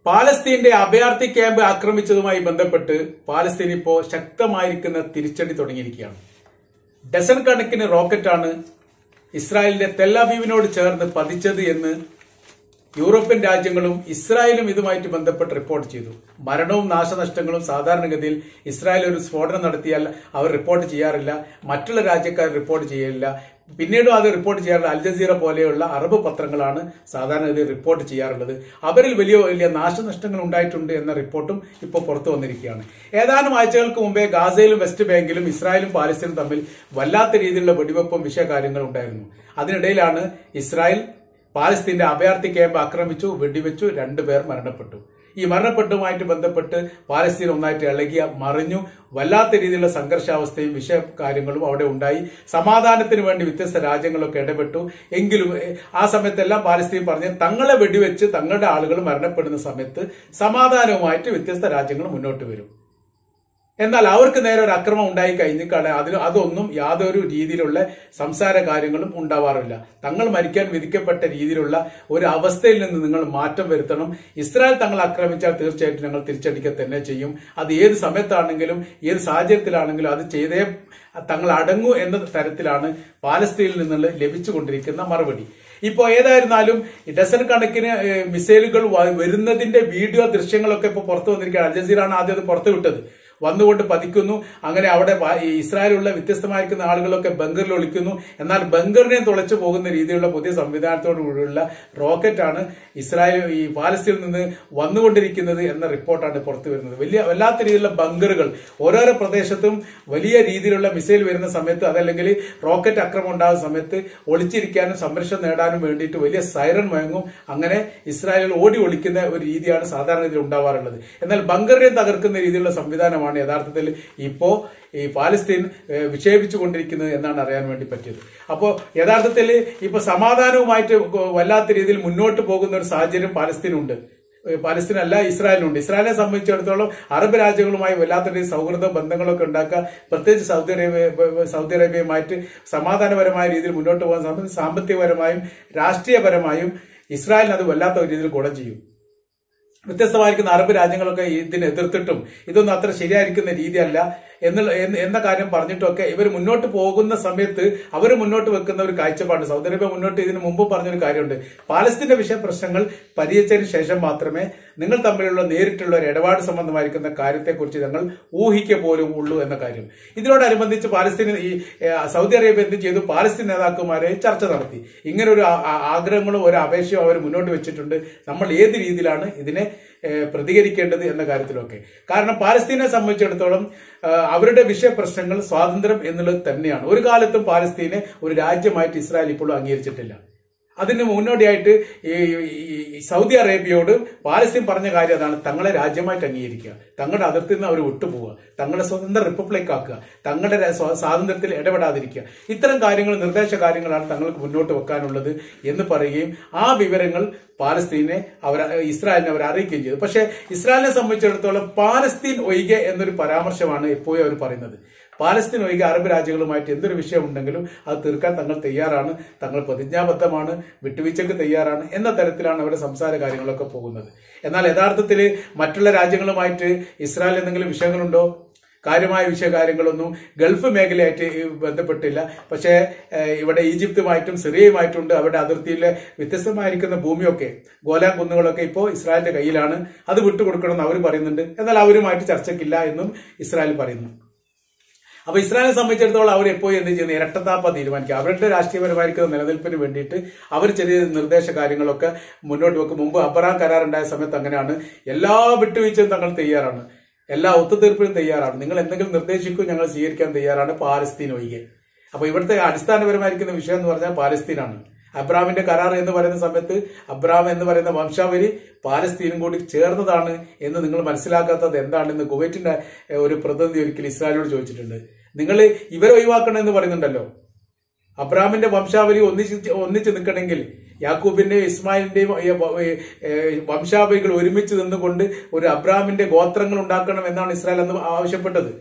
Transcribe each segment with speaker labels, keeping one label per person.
Speaker 1: പാലസ്തീന്റെ അഭയാർത്ഥി ക്യാമ്പ് ആക്രമിച്ചതുമായി ബന്ധപ്പെട്ട് പാലസ്തീൻ ഇപ്പോ ശക്തമായിരിക്കുന്ന തിരിച്ചടി തുടങ്ങിയിരിക്കുകയാണ് ഡസൻ കണക്കിന് റോക്കറ്റാണ് ഇസ്രായേലിന്റെ തെല്ലാബീവിനോട് ചേർന്ന് പതിച്ചത് എന്ന് യൂറോപ്യൻ രാജ്യങ്ങളും ഇസ്രായേലും ഇതുമായിട്ട് ബന്ധപ്പെട്ട് റിപ്പോർട്ട് ചെയ്തു മരണവും നാശനഷ്ടങ്ങളും സാധാരണഗതിയിൽ ഇസ്രായേൽ ഒരു സ്ഫോടനം നടത്തിയാൽ അവർ റിപ്പോർട്ട് ചെയ്യാറില്ല മറ്റുള്ള രാജ്യക്കാർ റിപ്പോർട്ട് ചെയ്യില്ല പിന്നീടും അത് റിപ്പോർട്ട് ചെയ്യാറുള്ള അൽ ജസീറ പോലെയുള്ള അറബ് പത്രങ്ങളാണ് സാധാരണഗതിയിൽ റിപ്പോർട്ട് ചെയ്യാറുള്ളത് അവരിൽ വലിയ വലിയ നാശനഷ്ടങ്ങൾ ഉണ്ടായിട്ടുണ്ട് എന്ന റിപ്പോർട്ടും ഇപ്പോൾ പുറത്തു വന്നിരിക്കുകയാണ് ഏതാനും ആഴ്ചകൾക്ക് മുമ്പേ ഗാസയിലും വെസ്റ്റ് ബാങ്കിലും ഇസ്രായേലും പാലസ്തീനും തമ്മിൽ വല്ലാത്ത രീതിയിലുള്ള വെടിവെപ്പും വിഷയകാര്യങ്ങളും ഉണ്ടായിരുന്നു അതിനിടയിലാണ് ഇസ്രായേൽ പാലസ്തീന്റെ അഭയാർത്ഥി ക്യാമ്പ് ആക്രമിച്ചു വെടിവെച്ചു രണ്ടുപേർ മരണപ്പെട്ടു ഈ മരണപ്പെട്ടുമായിട്ട് ബന്ധപ്പെട്ട് പാലസ്തീൻ ഒന്നായിട്ട് ഇളകിയ മറിഞ്ഞു വല്ലാത്ത രീതിയിലുള്ള സംഘർഷാവസ്ഥയും വിഷയ കാര്യങ്ങളും അവിടെ ഉണ്ടായി സമാധാനത്തിന് വേണ്ടി വ്യത്യസ്ത രാജ്യങ്ങളൊക്കെ ഇടപെട്ടു എങ്കിലും എ, ആ സമയത്തെല്ലാം പാലസ്തീൻ പറഞ്ഞ് തങ്ങളെ വെടിവെച്ച് തങ്ങളുടെ ആളുകൾ മരണപ്പെടുന്ന സമയത്ത് സമാധാനവുമായിട്ട് വ്യത്യസ്ത രാജ്യങ്ങൾ മുന്നോട്ട് വരും എന്നാൽ അവർക്ക് നേരെ ഒരു അക്രമം ഉണ്ടായി കഴിഞ്ഞിക്കാണ് അതിന് അതൊന്നും യാതൊരു രീതിയിലുള്ള സംസാര കാര്യങ്ങളും ഉണ്ടാവാറില്ല തങ്ങൾ മരിക്കാൻ വിധിക്കപ്പെട്ട രീതിയിലുള്ള ഒരു അവസ്ഥയിൽ നിന്ന് നിങ്ങൾ മാറ്റം വരുത്തണം ഇസ്രായേൽ തങ്ങൾ ആക്രമിച്ചാൽ തീർച്ചയായിട്ടും ഞങ്ങൾ തിരിച്ചടിക്കുക തന്നെ ചെയ്യും അത് ഏത് സമയത്താണെങ്കിലും ഏത് സാഹചര്യത്തിലാണെങ്കിലും അത് ചെയ്തേ തങ്ങൾ അടങ്ങൂ എന്ന തരത്തിലാണ് പാലസ്തീനിൽ നിന്നുള്ള ലഭിച്ചുകൊണ്ടിരിക്കുന്ന മറുപടി ഇപ്പോ ഏതായിരുന്നാലും ഈ ഡസൻ കണക്കിന് ഏഹ്, മിസൈലുകൾ വ- വരുന്നതിന്റെ വീഡിയോ ദൃശ്യങ്ങളൊക്കെ ഇപ്പൊ പുറത്തു വന്നിരിക്കുകയാണ് അൽ ജസീറാണ് ആദ്യം അത് പുറത്തു വിട്ടത് വന്നുകൊണ്ട് പതിക്കുന്നു അങ്ങനെ അവിടെ വ- ഈ ഇസ്രായേലുള്ള വ്യത്യസ്തമായിരിക്കുന്ന ആളുകളൊക്കെ ബങ്കറിൽ ഒളിക്കുന്നു എന്നാൽ ബങ്കറിനെ തുളച്ചു പോകുന്ന രീതിയിലുള്ള പുതിയ സംവിധാനത്തോടു കൂടിയുള്ള റോക്കറ്റാണ് ഇസ്രായേൽ ഈ പാലസ്തീനിൽ നിന്ന് വന്നുകൊണ്ടിരിക്കുന്നത് എന്ന റിപ്പോർട്ടാണ് പുറത്തു വരുന്നത് വലിയ വല്ലാത്ത രീതിയിലുള്ള ബങ്കറുകൾ ഓരോരോ പ്രദേശത്തും വലിയ രീതിയിലുള്ള മിസൈൽ വരുന്ന സമയത്ത് അതല്ലെങ്കിൽ റോക്കറ്റ് ആക്രമണം ഉണ്ടാകുന്ന സമയത്ത് ഒളിച്ചിരിക്കാനും സംരക്ഷണം നേടാനും വേണ്ടിയിട്ട് വലിയ സൈറൺ മുഴങ്ങും അങ്ങനെ ഇസ്രായേലിൽ ഓടി ഒളിക്കുന്ന ഒരു രീതിയാണ് സാധാരണ ഇതിൽ ഉണ്ടാവാറുള്ളത് എന്നാൽ ബങ്കറിനെ തകർക്കുന്ന രീതിയിലുള്ള സംവിധാനമാണ് യഥാർത്ഥത്തിൽ ഇപ്പോ ഈ പാലസ്തീൻ ഏഹ്, വിക്ഷേപിച്ചുകൊണ്ടിരിക്കുന്നത് എന്നാണ് അറിയാൻ വേണ്ടി പറ്റിയത് അപ്പോൾ യഥാർത്ഥത്തിൽ ഇപ്പൊ സമാധാനവുമായിട്ട് വല്ലാത്ത രീതിയിൽ മുന്നോട്ട് പോകുന്ന ഒരു സാഹചര്യം പാലസ്തീനുണ്ട് ഏഹ് പാലസ്തീൻ അല്ല ഇസ്രായേലിനുണ്ട് ഇസ്രായേലിനെ സംബന്ധിച്ചിടത്തോളം അറബ് രാജ്യങ്ങളുമായി വല്ലാത്ത രീതിയിൽ സൗഹൃദ ബന്ധങ്ങളൊക്കെ ഉണ്ടാക്കുക പ്രത്യേകിച്ച് സൗദി അറേബ്യ സൗദി അറേബ്യയുമായിട്ട് സമാധാനപരമായ രീതിയിൽ മുന്നോട്ട് പോകാൻ സംബന്ധിച്ച് സാമ്പത്തികപരമായും രാഷ്ട്രീയപരമായും ഇസ്രായേലിന് അത് വല്ലാത്ത ഒരു രീതിയിൽ ഗുണം ചെയ്യും വ്യത്യസ്തമായിരിക്കുന്ന അറബ് രാജ്യങ്ങളൊക്കെ ഇതിനെ എതിർത്തിട്ടും ഇതൊന്നും അത്ര ശരിയായിരിക്കുന്ന രീതിയല്ല എന്നുള്ള എന്ന് എന്ന കാര്യം പറഞ്ഞിട്ടൊക്കെ ഇവർ മുന്നോട്ട് പോകുന്ന സമയത്ത് അവർ മുന്നോട്ട് വെക്കുന്ന ഒരു കാഴ്ചപ്പാട് സൗദി അറേബ്യ മുന്നോട്ട് ഇതിനു മുമ്പ് പറഞ്ഞൊരു കാര്യമുണ്ട് പാലസ്തീന്റെ വിഷയ പ്രശ്നങ്ങൾ പരിഹരിച്ചതിന് ശേഷം മാത്രമേ നിങ്ങൾ തമ്മിലുള്ള നേരിട്ടുള്ള ഒരു ഇടപാട് സംബന്ധമായിരിക്കുന്ന കാര്യത്തെക്കുറിച്ച് ഞങ്ങൾ ഊഹിക്ക പോലും ഉള്ളൂ എന്ന കാര്യം ഇതിനോടനുബന്ധിച്ച് പാലസ്തീൻ ഈ ഏ, സൗദി അറേബ്യ എന്ത് ചെയ്തു പാലസ്തീൻ നേതാക്കന്മാരെ ചർച്ച നടത്തി ഇങ്ങനെ ഒരു ആ- ആ- ആഗ്രഹങ്ങളും ഒരു അപേക്ഷയും അവർ മുന്നോട്ട് വെച്ചിട്ടുണ്ട് നമ്മൾ ഏത് രീതിയിലാണ് ഇതിനെ ഏ, പ്രതികരിക്കേണ്ടത് എന്ന കാര്യത്തിലൊക്കെ കാരണം പാലസ്തീനെ സംബന്ധിച്ചിടത്തോളം ആ, അവരുടെ വിഷയ പ്രശ്നങ്ങൾ സ്വാതന്ത്ര്യം എന്നുള്ളത് തന്നെയാണ് ഒരു കാലത്തും പാലസ്തീനെ ഒരു രാജ്യമായിട്ട് ഇസ്രായേൽ ഇപ്പോഴും അംഗീകരിച്ചിട്ടില്ല അതിന് മുന്നോടിയായിട്ട് ഈ ഈ- ഈ സൗദി അറേബ്യയോട് പാലസ്തീൻ പറഞ്ഞ കാര്യം അതാണ് തങ്ങളെ രാജ്യമായിട്ട് അംഗീകരിക്കുക തങ്ങളുടെ അതിർത്തിയിൽ നിന്ന് അവർ വിട്ടുപോവുക തങ്ങളുടെ സ്വതന്ത്ര റിപ്പബ്ലിക് ആക്കുക തങ്ങളുടെ ര- സ്വാ- സ്വാതന്ത്ര്യത്തിൽ ഇടപെടാതിരിക്കുക ഇത്തരം കാര്യങ്ങൾ നിർദ്ദേശ കാര്യങ്ങളാണ് തങ്ങൾക്ക് മുന്നോട്ട് വെക്കാനുള്ളത് എന്ന് പറയുകയും ആ വിവരങ്ങൾ പാലസ്തീനെ അവർ ഇസ്രായേലിനെ അവർ അറിയിക്കുകയും ചെയ്തു പക്ഷേ ഇസ്രായേലിനെ സംബന്ധിച്ചിടത്തോളം പാലസ്തീൻ ഒഴികെ എന്നൊരു പരാമർശമാണ് എപ്പോഴും അവർ പറയുന്നത് പാലസ്തീൻ ഒഴികെ അറബ് രാജ്യങ്ങളുമായിട്ട് എന്തൊരു വിഷയം ഉണ്ടെങ്കിലും അത് തീർക്കാൻ തങ്ങൾ തയ്യാറാണ് തങ്ങൾ പ്രതിജ്ഞാബദ്ധമാണ് വിട്ടുവീഴ്ചയ്ക്ക് തയ്യാറാണ് എന്ന തരത്തിലാണ് അവരുടെ സംസാര കാര്യങ്ങളൊക്കെ പോകുന്നത് എന്നാൽ യഥാർത്ഥത്തിൽ മറ്റുള്ള രാജ്യങ്ങളുമായിട്ട് ഇസ്രായേൽ എന്തെങ്കിലും വിഷയങ്ങളുണ്ടോ കാര്യമായ വിഷയ കാര്യങ്ങളൊന്നും ഗൾഫ് മേഖലയായിട്ട് ബന്ധപ്പെട്ടില്ല പക്ഷേ ഏഹ്, ഇവിടെ ഈജിപ്തുമായിട്ടും സിറിയയുമായിട്ടുണ്ട് അവരുടെ അതിർത്തിയിലെ വ്യത്യസ്തമായിരിക്കുന്ന ഭൂമിയൊക്കെ ഗോലാൻ കുന്നുകളൊക്കെ ഇപ്പോൾ ഇസ്രായേലിന്റെ കയ്യിലാണ് അത് വിട്ടുകൊടുക്കണമെന്ന് അവർ പറയുന്നുണ്ട് എന്നാൽ അവരുമായിട്ട് ചർച്ചയ്ക്കില്ല എന്നും ഇസ്രായേൽ പറയുന്നു അപ്പൊ ഇസ്രായേലിനെ സംബന്ധിച്ചിടത്തോളം അവർ എപ്പോഴും എന്ത് ചെയ്യുന്നത് ഇരട്ടത്താപ്പ തീരുമാനിക്കുക അവരുടെ രാഷ്ട്രീയപരമായിരിക്കുന്ന നിലനിൽപ്പിന് വേണ്ടിയിട്ട് അവർ ചെറിയ നിർദ്ദേശ കാര്യങ്ങളൊക്കെ മുന്നോട്ട് വെക്കും മുമ്പ് അബ്രാം കരാർ ഉണ്ടായ സമയത്ത് അങ്ങനെയാണ് എല്ലാ വിട്ടുവീഴ്ചയും തങ്ങൾ തയ്യാറാണ് എല്ലാ ഒത്തുതീർപ്പിനും തയ്യാറാണ് നിങ്ങൾ എന്തെങ്കിലും നിർദ്ദേശിക്കും ഞങ്ങൾ സ്വീകരിക്കാൻ തയ്യാറാണ് പാലസ്തീൻ ഒഴികെ അപ്പൊ ഇവിടുത്തെ അടിസ്ഥാനപരമായിരിക്കുന്ന വിഷയം എന്ന് പറഞ്ഞാൽ പാലസ്തീനാണ് അബ്രാമിന്റെ കരാർ എന്ന് പറയുന്ന സമയത്ത് അബ്രാം എന്ന് പറയുന്ന വംശാവലി പാലസ്തീനും കൂടി ചേർന്നതാണ് എന്ന് നിങ്ങൾ മനസ്സിലാക്കാത്തത് എന്താണെന്ന് കുവൈറ്റിന്റെ ഏഹ്, ഒരു പ്രതിനിധി ഒരിക്കൽ ഇസ്രായേലിനോട് ചോദിച്ചിട്ടുണ്ട് നിങ്ങൾ ഇവരെ ഒഴിവാക്കണം എന്ന് പറയുന്നുണ്ടല്ലോ അബ്രാമിന്റെ വംശാവലി ഒന്നിച്ച് ഒന്നിച്ച് നിൽക്കണമെങ്കിൽ യാക്കൂബിന്റെയും ഇസ്മായിലിന്റെയും ഏ, വ- ഏ, ഏ, വംശാവലികൾ ഒരുമിച്ച് നിന്നുകൊണ്ട് ഒരു അബ്രാമിന്റെ ഗോത്രങ്ങൾ ഉണ്ടാക്കണം എന്നാണ് ഇസ്രായേൽ അന്ന് ആവശ്യപ്പെട്ടത്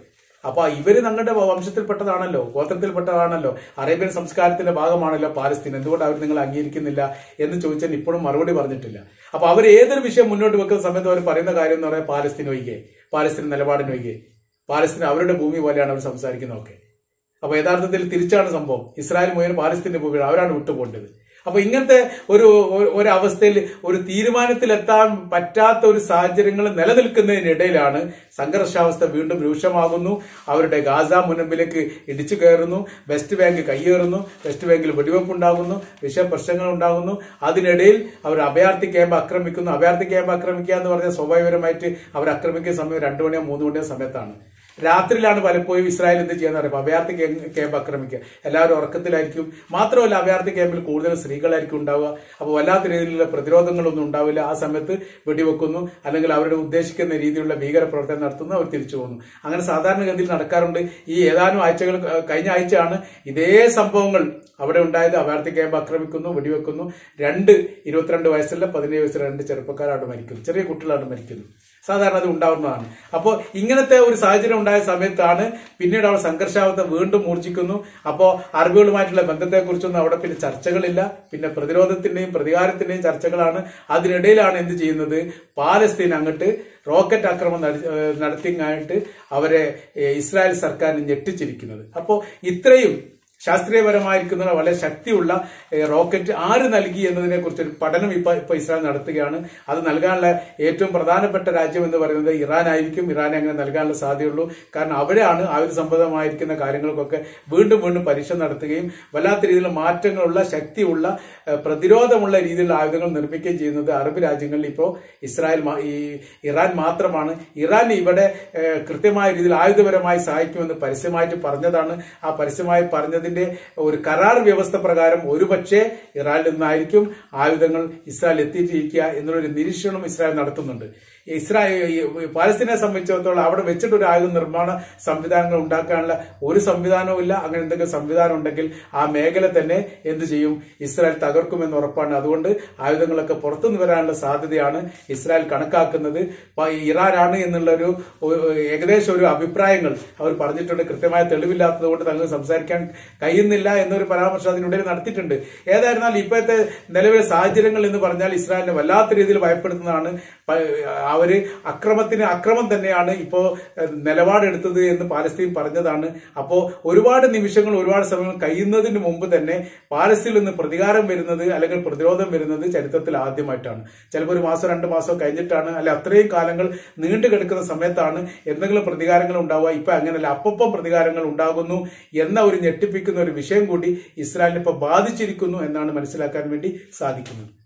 Speaker 1: അപ്പൊ ഇവര് ഞങ്ങളുടെ വംശത്തിൽപ്പെട്ടതാണല്ലോ ഗോത്രത്തിൽപ്പെട്ടതാണല്ലോ അറേബ്യൻ സംസ്കാരത്തിന്റെ ഭാഗമാണല്ലോ പാലസ്തീൻ എന്തുകൊണ്ട് അവർ നിങ്ങൾ അംഗീകരിക്കുന്നില്ല എന്ന് ചോദിച്ചാൽ ഇപ്പോഴും മറുപടി പറഞ്ഞിട്ടില്ല അപ്പൊ അവർ ഏതൊരു വിഷയം മുന്നോട്ട് വെക്കുന്ന സമയത്ത് അവർ പറയുന്ന കാര്യം എന്ന് പറയാൻ പാലസ്തീൻ ഒഴികെ പാലസ്തീൻ നിലപാടിന് ഒഴികെ പാലസ്തീൻ അവരുടെ ഭൂമി പോലെയാണ് അവർ സംസാരിക്കുന്നതൊക്കെ അപ്പൊ യഥാർത്ഥത്തിൽ തിരിച്ചാണ് സംഭവം ഇസ്രായേൽ മുഴുവൻ പാലസ്തീന്റെ ഭൂമിയാണ് അവരാണ് വിട്ടുപോകേണ്ടത് അപ്പൊ ഇങ്ങനത്തെ ഒരു ഒരു- ഒരവസ്ഥയിൽ ഒരു തീരുമാനത്തിലെത്താൻ പറ്റാത്ത ഒരു സാഹചര്യങ്ങൾ നിലനിൽക്കുന്നതിനിടയിലാണ് സംഘർഷാവസ്ഥ വീണ്ടും രൂക്ഷമാകുന്നു അവരുടെ ഗാസ മുനമ്പിലേക്ക് ഇടിച്ചു കയറുന്നു വെസ്റ്റ് ബാങ്ക് കയ്യേറുന്നു വെസ്റ്റ് ബാങ്കിൽ വെടിവെപ്പ് ഉണ്ടാകുന്നു വിഷപ്രശ്നങ്ങൾ ഉണ്ടാകുന്നു അതിനിടയിൽ അവർ അഭയാർത്ഥി ക്യാമ്പ് ആക്രമിക്കുന്നു അഭയാർത്ഥി ക്യാമ്പ് ആക്രമിക്കുക എന്ന് പറഞ്ഞാൽ സ്വാഭാവികമായിട്ട് അവർ ആക്രമിക്കുന്ന സമയം രണ്ടു മണിയോ മൂന്ന് മണിയോ സമയത്താണ് രാത്രിയിലാണ് പലപ്പോഴും ഇസ്രായേൽ എന്ത് ചെയ്യാന്ന് പറയുമ്പോൾ അഭയാർത്ഥി ക്യാ- ക്യാമ്പ് ആക്രമിക്കുക എല്ലാവരും ഉറക്കത്തിലായിരിക്കും മാത്രമല്ല അഭയാർത്ഥി ക്യാമ്പിൽ കൂടുതൽ സ്ത്രീകളായിരിക്കും ഉണ്ടാവുക അപ്പോൾ വല്ലാത്ത രീതിയിലുള്ള പ്രതിരോധങ്ങളൊന്നും ഉണ്ടാവില്ല ആ സമയത്ത് വെടിവെക്കുന്നു അല്ലെങ്കിൽ അവരുടെ ഉദ്ദേശിക്കുന്ന രീതിയിലുള്ള ഭീകര പ്രവർത്തനം നടത്തുന്നു അവർ തിരിച്ചു പോകുന്നു അങ്ങനെ സാധാരണഗതിയിൽ നടക്കാറുണ്ട് ഈ ഏതാനും ആഴ്ചകൾ ഏഹ്, കഴിഞ്ഞ ആഴ്ചയാണ് ഇതേ സംഭവങ്ങൾ അവിടെ ഉണ്ടായത് അഭയാർത്ഥി ക്യാമ്പ് ആക്രമിക്കുന്നു വെടിവെക്കുന്നു രണ്ട് ഇരുപത്തിരണ്ട് വയസ്സുള്ള പതിനേഴ് വയസ്സുള്ള രണ്ട് ചെറുപ്പക്കാരാണ് മരിക്കുന്നത് ചെറിയ കുട്ടികളാണ് മരിക്കുന്നത് സാധാരണ അത് ഉണ്ടാവുന്നതാണ് അപ്പോൾ ഇങ്ങനത്തെ ഒരു സാഹചര്യം ഉണ്ടായ സമയത്താണ് പിന്നീട് അവിടെ സംഘർഷാവസ്ഥ വീണ്ടും മൂർച്ഛിക്കുന്നു അപ്പോൾ അറബികളുമായിട്ടുള്ള ബന്ധത്തെക്കുറിച്ചൊന്നും അവിടെ പിന്നെ ചർച്ചകളില്ല പിന്നെ പ്രതിരോധത്തിന്റെയും പ്രതികാരത്തിന്റെയും ചർച്ചകളാണ് അതിനിടയിലാണ് എന്ത് ചെയ്യുന്നത് പാലസ്തീൻ അങ്ങോട്ട് റോക്കറ്റ് ആക്രമണം നട- ഏഹ് നടത്തിങ്ങായിട്ട് അവരെ ഏഹ് ഇസ്രായേൽ സർക്കാരിനെ ഞെട്ടിച്ചിരിക്കുന്നത് അപ്പോൾ ഇത്രയും ശാസ്ത്രീയപരമായിരിക്കുന്ന വളരെ ശക്തിയുള്ള ഏഹ്, റോക്കറ്റ് ആര് നൽകി എന്നതിനെ കുറിച്ച് ഒരു പഠനം ഇപ്പൊ ഇപ്പൊ ഇസ്രായേൽ നടത്തുകയാണ് അത് നൽകാനുള്ള ഏറ്റവും പ്രധാനപ്പെട്ട രാജ്യം എന്ന് പറയുന്നത് ഇറാൻ ആയിരിക്കും ഇറാനെ അങ്ങനെ നൽകാനുള്ള സാധ്യതയുള്ളൂ കാരണം അവിടെയാണ് ആയുധ സംബന്ധമായിരിക്കുന്ന കാര്യങ്ങൾക്കൊക്കെ വീണ്ടും വീണ്ടും പരീക്ഷ നടത്തുകയും വല്ലാത്ത രീതിയിലുള്ള മാറ്റങ്ങളുള്ള ശക്തിയുള്ള ഏഹ്, പ്രതിരോധമുള്ള രീതിയിലുള്ള ആയുധങ്ങൾ നിർമ്മിക്കുകയും ചെയ്യുന്നത് അറബ് രാജ്യങ്ങളിൽ ഇപ്പോൾ ഇസ്രായേൽ മാ- ഈ ഇറാൻ മാത്രമാണ് ഇറാൻ ഇവിടെ ഏഹ്, കൃത്യമായ രീതിയിൽ ആയുധപരമായി സഹായിക്കുമെന്ന് പരസ്യമായിട്ട് പറഞ്ഞതാണ് ആ പരസ്യമായി പറഞ്ഞതിന്റെ ഒരു കരാർ വ്യവസ്ഥ പ്രകാരം ഒരുപക്ഷെ ഇറാനിൽ നിന്നായിരിക്കും ആയുധങ്ങൾ ഇസ്രായേൽ എത്തിയിട്ടിരിക്കുക എന്നുള്ളൊരു നിരീക്ഷണം ഇസ്രായേൽ നടത്തുന്നുണ്ട് ഇസ്രായേൽ ഈ പാലസ്തീനെ സംബന്ധിച്ചിടത്തോളം അവിടെ വെച്ചിട്ട് ഒരു ആയുധ നിർമ്മാണ സംവിധാനങ്ങൾ ഉണ്ടാക്കാനുള്ള ഒരു സംവിധാനവും ഇല്ല അങ്ങനെ എന്തെങ്കിലും സംവിധാനം ഉണ്ടെങ്കിൽ ആ മേഖല തന്നെ എന്ത് ചെയ്യും ഇസ്രായേൽ തകർക്കുമെന്ന് ഉറപ്പാണ് അതുകൊണ്ട് ആയുധങ്ങളൊക്കെ പുറത്തുനിന്ന് വരാനുള്ള സാധ്യതയാണ് ഇസ്രായേൽ കണക്കാക്കുന്നത് പ- ഇറാനാണ് എന്നുള്ളൊരു ഒ- ഏകദേശം ഒരു അഭിപ്രായങ്ങൾ അവർ പറഞ്ഞിട്ടുണ്ട് കൃത്യമായ തെളിവില്ലാത്തത് കൊണ്ട് തങ്ങൾക്ക് സംസാരിക്കാൻ കഴിയുന്നില്ല എന്നൊരു പരാമർശം അതിനിടയിൽ നടത്തിയിട്ടുണ്ട് ഏതായിരുന്നാലും ഇപ്പോഴത്തെ നിലവിലെ സാഹചര്യങ്ങൾ എന്ന് പറഞ്ഞാൽ ഇസ്രായേലിനെ വല്ലാത്ത രീതിയിൽ ഭയപ്പെടുത്തുന്നതാണ് പ- അവര് അക്രമത്തിന് അക്രമം തന്നെയാണ് ഇപ്പോ ഏഹ്, നിലപാടെടുത്തത് എന്ന് പാലസ്തീൻ പറഞ്ഞതാണ് അപ്പോ ഒരുപാട് നിമിഷങ്ങൾ ഒരുപാട് സമയങ്ങൾ കഴിയുന്നതിന് മുമ്പ് തന്നെ പാലസ്തീനിൽ നിന്ന് പ്രതികാരം വരുന്നത് അല്ലെങ്കിൽ പ്രതിരോധം വരുന്നത് ചരിത്രത്തിൽ ആദ്യമായിട്ടാണ് ചിലപ്പോൾ ഒരു മാസം രണ്ട് മാസം കഴിഞ്ഞിട്ടാണ് അല്ലെ അത്രയും കാലങ്ങൾ നീണ്ടു കിടക്കുന്ന സമയത്താണ് എന്തെങ്കിലും പ്രതികാരങ്ങൾ ഉണ്ടാവുക ഇപ്പൊ അങ്ങനെയല്ല അപ്പം പ്രതികാരങ്ങൾ ഉണ്ടാകുന്നു എന്ന ഒരു ഞെട്ടിപ്പിക്കുന്ന ഒരു വിഷയം കൂടി ഇസ്രായേലിനെ ഇപ്പൊ ബാധിച്ചിരിക്കുന്നു എന്നാണ് മനസ്സിലാക്കാൻ വേണ്ടി സാധിക്കുന്നത്